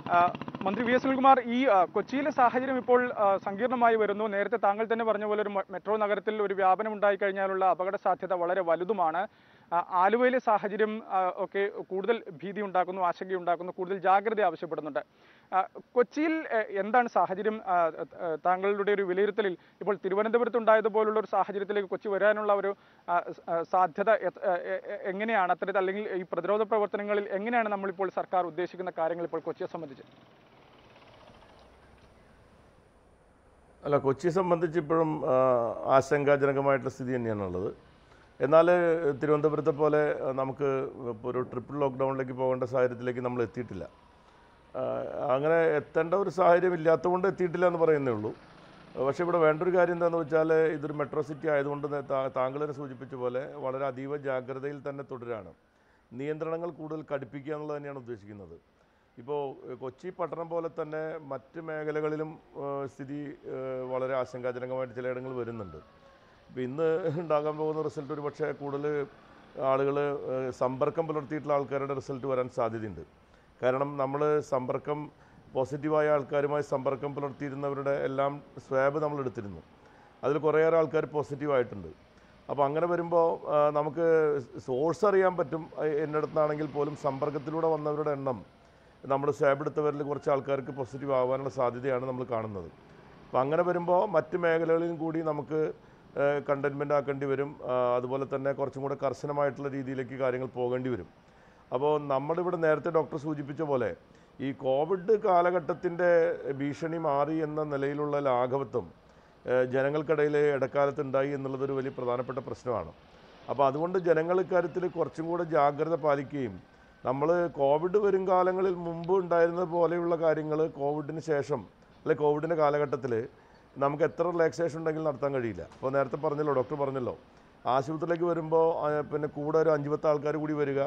ആ, മന്ത്രി V S Sunilkumar ഈ ആ, കൊച്ചിയിലെ സാഹചര്യം ഇപ്പോൾ ആ, സങ്കീർണമായി വരുന്നു നേരത്തെ താങ്കൾ തന്നെ പറഞ്ഞ പോലെ ഒരു മെ- മെട്രോ നഗരത്തിൽ ഒരു വ്യാപനം ഉണ്ടായി കഴിഞ്ഞാലുള്ള അപകട സാധ്യത വളരെ വലുതുമാണ് ആ, ആലുവയിലെ സാഹചര്യം ആ, ഒക്കെ കൂടുതൽ ഭീതി ഉണ്ടാക്കുന്നു ആശങ്കയുണ്ടാക്കുന്നു കൂടുതൽ ജാഗ്രത ആവശ്യപ്പെടുന്നുണ്ട് ആ, കൊച്ചിയിൽ എ, എന്താണ് സാഹചര്യം ആ, ആ, താങ്കളുടെ ഒരു വിലയിരുത്തലിൽ ഇപ്പോൾ തിരുവനന്തപുരത്ത് ഉണ്ടായതുപോലുള്ള ഒരു സാഹചര്യത്തിലേക്ക് കൊച്ചി വരാനുള്ള ഒരു ആ, സ- ആ, സാധ്യത എ- എ- എ- എങ്ങനെയാണ് അത്തരത്തിൽ അല്ലെങ്കിൽ ഈ പ്രതിരോധ പ്രവർത്തനങ്ങളിൽ എങ്ങനെയാണ് നമ്മളിപ്പോൾ സർക്കാർ ഉദ്ദേശിക്കുന്ന കാര്യങ്ങൾ ഇപ്പോൾ കൊച്ചിയെ സംബന്ധിച്ച് അല്ല കൊച്ചിയെ സംബന്ധിച്ച് ഇപ്പോഴും ആ, ആശങ്കാജനകമായിട്ടുള്ള സ്ഥിതി തന്നെയാണുള്ളത് എന്നാൽ തിരുവനന്തപുരത്തെ പോലെ ആ, നമുക്ക് ഇപ്പോൾ ഒരു ട്രിപ്പിൾ ലോക്ക്ഡൗണിലേക്ക് പോകേണ്ട സാഹചര്യത്തിലേക്ക് നമ്മൾ എത്തിയിട്ടില്ല ആ, അങ്ങനെ എത്തേണ്ട ഒരു സാഹചര്യം ഇല്ലാത്തതുകൊണ്ട് എത്തിയിട്ടില്ല എന്ന് പറയുന്നേ ഉള്ളൂ പക്ഷേ ഇവിടെ വേണ്ടൊരു കാര്യം എന്താണെന്ന് വെച്ചാൽ ഇതൊരു മെട്രോ സിറ്റി ആയതുകൊണ്ട് തന്നെ താ- താങ്കൾ തന്നെ സൂചിപ്പിച്ച പോലെ വളരെ അതീവ ജാഗ്രതയിൽ തന്നെ തുടരാണ് നിയന്ത്രണങ്ങൾ കൂടുതൽ കടുപ്പിക്കുക എന്നുള്ളത് തന്നെയാണ് ഉദ്ദേശിക്കുന്നത് ഇപ്പോൾ ഏഹ്, കൊച്ചി പട്ടണം പോലെ തന്നെ മറ്റ് മേഖലകളിലും ഏഹ്, സ്ഥിതി ഏഹ്, വളരെ ആശങ്കാജനകമായിട്ട് ചിലയിടങ്ങളിൽ വരുന്നുണ്ട് ഇപ്പോൾ ഇന്ന് ഉണ്ടാകാൻ പോകുന്ന റിസൾട്ട് ഒരു പക്ഷേ കൂടുതൽ ആളുകൾ സമ്പർക്കം പുലർത്തിയിട്ടുള്ള ആൾക്കാരുടെ റിസൾട്ട് വരാൻ സാധ്യതയുണ്ട് കാരണം നമ്മൾ സമ്പർക്കം പോസിറ്റീവായ ആൾക്കാരുമായി സമ്പർക്കം പുലർത്തിയിരുന്നവരുടെ എല്ലാം സ്വാബ് നമ്മൾ എടുത്തിരുന്നു അതിൽ കുറേയേറെ ആൾക്കാർ പോസിറ്റീവായിട്ടുണ്ട് അപ്പോൾ അങ്ങനെ വരുമ്പോൾ ആ, നമുക്ക് സോഴ്സ് അറിയാൻ പറ്റും അഹ് എന്നിടത്താണെങ്കിൽ പോലും സമ്പർക്കത്തിലൂടെ വന്നവരുടെ എണ്ണം നമ്മൾ സ്വാബ് എടുത്തവരിൽ കുറച്ച് ആൾക്കാർക്ക് പോസിറ്റീവ് ആവാനുള്ള സാധ്യതയാണ് നമ്മൾ കാണുന്നത് അപ്പോൾ അങ്ങനെ വരുമ്പോൾ മറ്റ് മേഖലകളിലും കൂടി നമുക്ക് കണ്ടെയ്ൻമെൻ്റ് ആക്കേണ്ടി വരും ആ, അതുപോലെ തന്നെ കുറച്ചും കൂടെ കർശനമായിട്ടുള്ള രീതിയിലേക്ക് കാര്യങ്ങൾ പോകേണ്ടി വരും അപ്പോൾ നമ്മളിവിടെ നേരത്തെ ഡോക്ടർ സൂചിപ്പിച്ച പോലെ ഈ കോവിഡ് കാലഘട്ടത്തിൻ്റെ ഭീഷണി മാറി എന്ന നിലയിലുള്ള ലാഘവത്വം ഏഹ് ജനങ്ങൾക്കിടയിൽ ഇടക്കാലത്ത് ഉണ്ടായി എന്നുള്ളതൊരു വലിയ പ്രധാനപ്പെട്ട പ്രശ്നമാണ് അപ്പോൾ അതുകൊണ്ട് ജനങ്ങൾ ഇക്കാര്യത്തിൽ കുറച്ചും കൂടെ ജാഗ്രത പാലിക്കുകയും നമ്മൾ കോവിഡ് വരും കാലങ്ങളിൽ മുമ്പ് ഉണ്ടായിരുന്നത് പോലെയുള്ള കാര്യങ്ങൾ കോവിഡിന് ശേഷം അല്ലെ കോവിഡിൻ്റെ കാലഘട്ടത്തിൽ നമുക്ക് എത്ര റിലാക്സേഷൻ ഉണ്ടെങ്കിലും നടത്താൻ കഴിയില്ല അപ്പോൾ നേരത്തെ പറഞ്ഞല്ലോ ഡോക്ടർ പറഞ്ഞല്ലോ ആശുപത്രിയിലേക്ക് വരുമ്പോൾ ആ, പിന്നെ കൂടെ ഒരു അഞ്ച് പത്ത് ആൾക്കാർ കൂടി വരിക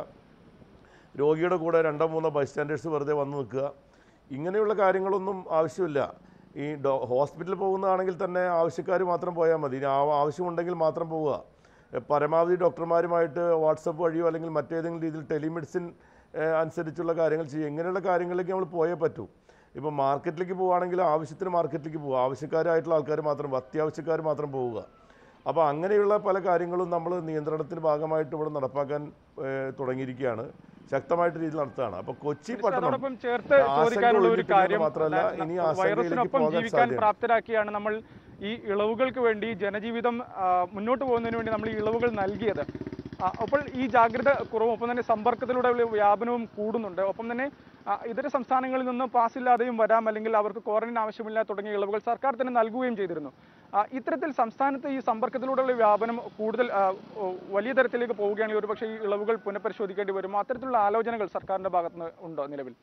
രോഗിയുടെ കൂടെ രണ്ടോ മൂന്നോ ബൈസ്റ്റാൻഡേഴ്സ് വെറുതെ വന്ന് നിൽക്കുക ഇങ്ങനെയുള്ള കാര്യങ്ങളൊന്നും ആവശ്യമില്ല ഈ ഡോ ഹോസ്പിറ്റലിൽ പോകുന്നതാണെങ്കിൽ തന്നെ ആവശ്യക്കാർ മാത്രം പോയാൽ മതി ഇനി ആ- ആവശ്യമുണ്ടെങ്കിൽ മാത്രം പോവുക എ, പരമാവധി ഡോക്ടർമാരുമായിട്ട് വാട്സപ്പ് വഴിയോ അല്ലെങ്കിൽ മറ്റേതെങ്കിലും രീതിയിൽ ടെലിമെഡിസിൻ ഏ, അനുസരിച്ചുള്ള കാര്യങ്ങൾ ചെയ്യുക ഇങ്ങനെയുള്ള കാര്യങ്ങളിലേക്ക് നമ്മൾ പോയേ പറ്റൂ ഇപ്പോൾ മാർക്കറ്റിലേക്ക് പോവുകയാണെങ്കിൽ ആവശ്യത്തിന് മാർക്കറ്റിലേക്ക് പോവുക ആവശ്യക്കാരായിട്ടുള്ള ആൾക്കാർ മാത്രം പോവുക, അത്യാവശ്യക്കാർ മാത്രം പോവുക അപ്പോൾ അങ്ങനെയുള്ള പല കാര്യങ്ങളും നമ്മൾ നിയന്ത്രണത്തിന് ഭാഗമായിട്ട് ഇവിടെ നടപ്പാക്കാൻ ഏ, തുടങ്ങിയിരിക്കുകയാണ് ശക്തമായിട്ട് രീതിയിൽ നടത്തുകയാണ് അപ്പോൾ കൊച്ചി പട്ടണം അതോടൊപ്പം ചേർത്ത് ആശങ്ക ചോദിക്കാനുള്ള ഒരു ഒഴിപ്പിക്കുന്നത് കാര്യം മാത്രമല്ല, ഇനി ആശങ്കയിലേക്ക് വൈറസിനൊപ്പം പോകാൻ ജീവിക്കാൻ സാധ്യതയുണ്ട്. പ്രാപ്തരാക്കിയാണ് നമ്മൾ ഈ ഇളവുകൾക്ക് വേണ്ടി ജനജീവിതം ആ, മുന്നോട്ട് പോകുന്നതിന് വേണ്ടി നമ്മൾ ഈ ഇളവുകൾ നൽകിയത് ആ, അപ്പോൾ ഈ ജാഗ്രത കുറവും ഒപ്പം തന്നെ സമ്പർക്കത്തിലൂടെ ഉള്ള വ്യാപനവും കൂടുന്നുണ്ട് ഒപ്പം തന്നെ ആ, ഇതര സംസ്ഥാനങ്ങളിൽ നിന്ന് പാസ് ഇല്ലാതെയും വരാം അല്ലെങ്കിൽ അവർക്ക് ക്വാറന്റൈൻ ആവശ്യമില്ല തുടങ്ങിയ ഇളവുകൾ സർക്കാർ തന്നെ നൽകുകയും ചെയ്തിരുന്നു ആ, ഇത്തരത്തിൽ സംസ്ഥാനത്ത് ഈ സമ്പർക്കത്തിലൂടെയുള്ള വ്യാപനം കൂടുതൽ ആ, ഓ, വലിയ തരത്തിലേക്ക് പോവുകയാണെങ്കിൽ ഒരുപക്ഷെ ഈ ഇളവുകൾ പുനഃപരിശോധിക്കേണ്ടി വരുമോ അത്തരത്തിലുള്ള ആലോചനകൾ സർക്കാരിന്റെ ഭാഗത്ത് നിന്ന് ഉണ്ടോ നിലവിൽ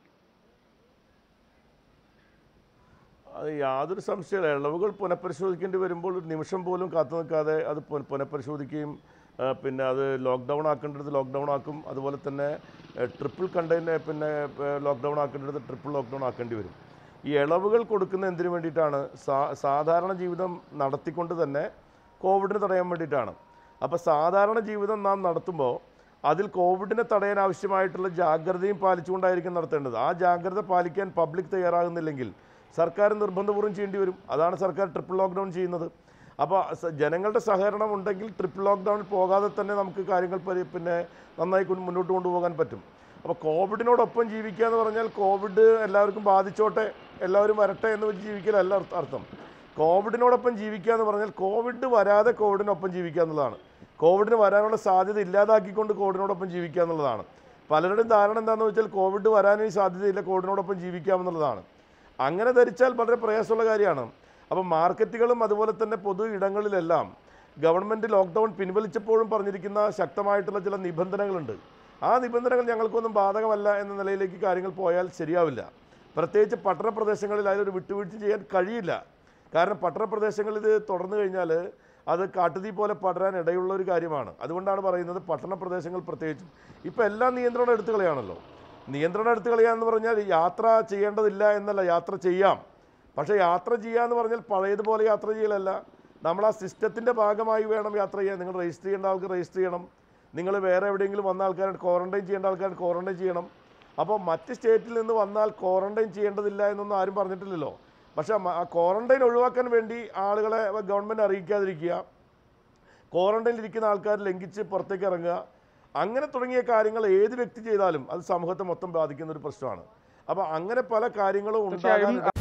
അത് യാതൊരു സംശയമില്ല ഇളവുകൾ പുനഃപരിശോധിക്കേണ്ടി വരുമ്പോൾ ഒരു നിമിഷം പോലും കാത്തു നിൽക്കാതെ അത് പുന- പുനഃപരിശോധിക്കുകയും ആ, പിന്നെ അത് ലോക്ക്ഡൗൺ ആക്കേണ്ടത് ലോക്ക്ഡൗൺ ആക്കും അതുപോലെ തന്നെ ട്രിപ്പിൾ കണ്ടെയ്ൻ പിന്നെ ലോക്ക്ഡൗൺ ആക്കേണ്ടത് ട്രിപ്പിൾ ലോക്ക്ഡൗൺ ആക്കേണ്ടി വരും ഈ ഇളവുകൾ കൊടുക്കുന്ന എന്തിനു വേണ്ടിയിട്ടാണ് സാ സാധാരണ ജീവിതം നടത്തിക്കൊണ്ട് തന്നെ കോവിഡിന് തടയാൻ വേണ്ടിയിട്ടാണ് അപ്പോൾ സാധാരണ ജീവിതം നാം നടത്തുമ്പോൾ അതിൽ കോവിഡിനെ തടയാൻ ആവശ്യമായിട്ടുള്ള ജാഗ്രതയും പാലിച്ചുകൊണ്ടായിരിക്കും നടത്തേണ്ടത് ആ ജാഗ്രത പാലിക്കാൻ പബ്ലിക് തയ്യാറാകുന്നില്ലെങ്കിൽ സർക്കാർ നിർബന്ധപൂർവ്വം ചെയ്യേണ്ടി വരും അതാണ് സർക്കാർ ട്രിപ്പിൾ ലോക്ക്ഡൗൺ ചെയ്യുന്നത് അപ്പോൾ സ- ജനങ്ങളുടെ സഹകരണം ഉണ്ടെങ്കിൽ ട്രിപ്പിൾ ലോക്ക്ഡൗണിൽ പോകാതെ തന്നെ നമുക്ക് കാര്യങ്ങൾ പരി പിന്നെ നന്നായി കൊണ്ട് മുന്നോട്ട് കൊണ്ടുപോകാൻ പറ്റും അപ്പോൾ കോവിഡിനോടൊപ്പം ജീവിക്കുക എന്ന് പറഞ്ഞാൽ കോവിഡ് എല്ലാവർക്കും ബാധിച്ചോട്ടെ എല്ലാവരും വരട്ടെ എന്ന് വെച്ച് ജീവിക്കലല്ല അർത്ഥ- അർത്ഥം കോവിഡിനോടൊപ്പം ജീവിക്കുക എന്ന് പറഞ്ഞാൽ കോവിഡ് വരാതെ കോവിഡിനൊപ്പം ജീവിക്കുക എന്നുള്ളതാണ് കോവിഡിന് വരാനുള്ള സാധ്യത ഇല്ലാതാക്കിക്കൊണ്ട് കോവിഡിനോടൊപ്പം ജീവിക്കുക എന്നുള്ളതാണ് പലരുടെയും ധാരണ എന്താണെന്ന് വെച്ചാൽ കോവിഡ് വരാനും സാധ്യതയില്ല കോവിഡിനോടൊപ്പം ജീവിക്കാമെന്നുള്ളതാണ് അങ്ങനെ ധരിച്ചാൽ വളരെ പ്രയാസമുള്ള കാര്യമാണ് അപ്പം മാർക്കറ്റുകളും അതുപോലെ തന്നെ പൊതു ഇടങ്ങളിലെല്ലാം ഗവൺമെൻറ് ലോക്ക്ഡൗൺ പിൻവലിച്ചപ്പോഴും പറഞ്ഞിരിക്കുന്ന ശക്തമായിട്ടുള്ള ചില നിബന്ധനകളുണ്ട് ആ നിബന്ധനകൾ ഞങ്ങൾക്കൊന്നും ബാധകമല്ല എന്ന നിലയിലേക്ക് കാര്യങ്ങൾ പോയാൽ ശരിയാവില്ല പ്രത്യേകിച്ച് പട്ടണപ്രദേശങ്ങളിൽ അതിലൊരു വിട്ടുവീഴ്ച ചെയ്യാൻ കഴിയില്ല കാരണം പട്ടണപ്രദേശങ്ങളിൽ ഇത് തുടർന്നു കഴിഞ്ഞാൽ അത് കാട്ടുതീ പോലെ പടരാൻ ഇടയുള്ള ഒരു കാര്യമാണ് അതുകൊണ്ടാണ് പറയുന്നത് പട്ടണപ്രദേശങ്ങൾ പ്രത്യേകിച്ചും ഇപ്പോൾ എല്ലാ നിയന്ത്രണം എടുത്തു കളയാണല്ലോ നിയന്ത്രണം എടുത്തു കളയുക എന്ന് പറഞ്ഞാൽ യാത്ര ചെയ്യേണ്ടതില്ല എന്നല്ല യാത്ര ചെയ്യാം പക്ഷേ യാത്ര ചെയ്യുക എന്ന് പറഞ്ഞാൽ പഴയതുപോലെ യാത്ര ചെയ്യലല്ല നമ്മൾ ആ സിസ്റ്റത്തിൻ്റെ ഭാഗമായി വേണം യാത്ര ചെയ്യാൻ നിങ്ങൾ രജിസ്റ്റർ ചെയ്യേണ്ട ആൾക്ക് രജിസ്റ്റർ ചെയ്യണം നിങ്ങൾ വേറെ എവിടെയെങ്കിലും വന്ന ആൾക്കാർ ക്വാറന്റൈൻ ചെയ്യേണ്ട ആൾക്കാർ ക്വാറന്റൈൻ ചെയ്യണം അപ്പോൾ മറ്റ് സ്റ്റേറ്റിൽ നിന്ന് വന്നാൽ ക്വാറന്റൈൻ ചെയ്യേണ്ടതില്ല എന്നൊന്നും ആരും പറഞ്ഞിട്ടില്ലല്ലോ പക്ഷേ മ- ആ ക്വാറന്റൈൻ ഒഴിവാക്കാൻ വേണ്ടി ആളുകളെ ഗവൺമെൻറ് അറിയിക്കാതിരിക്കുക ക്വാറന്റൈനിൽ ഇരിക്കുന്ന ആൾക്കാർ ലംഘിച്ച് പുറത്തേക്ക് ഇറങ്ങുക അങ്ങനെ തുടങ്ങിയ കാര്യങ്ങൾ ഏത് വ്യക്തി ചെയ്താലും അത് സമൂഹത്തെ മൊത്തം ബാധിക്കുന്ന ഒരു പ്രശ്നമാണ് അപ്പോൾ അങ്ങനെ പല കാര്യങ്ങളും തീർച്ചയായും ഉണ്ടാകാൻ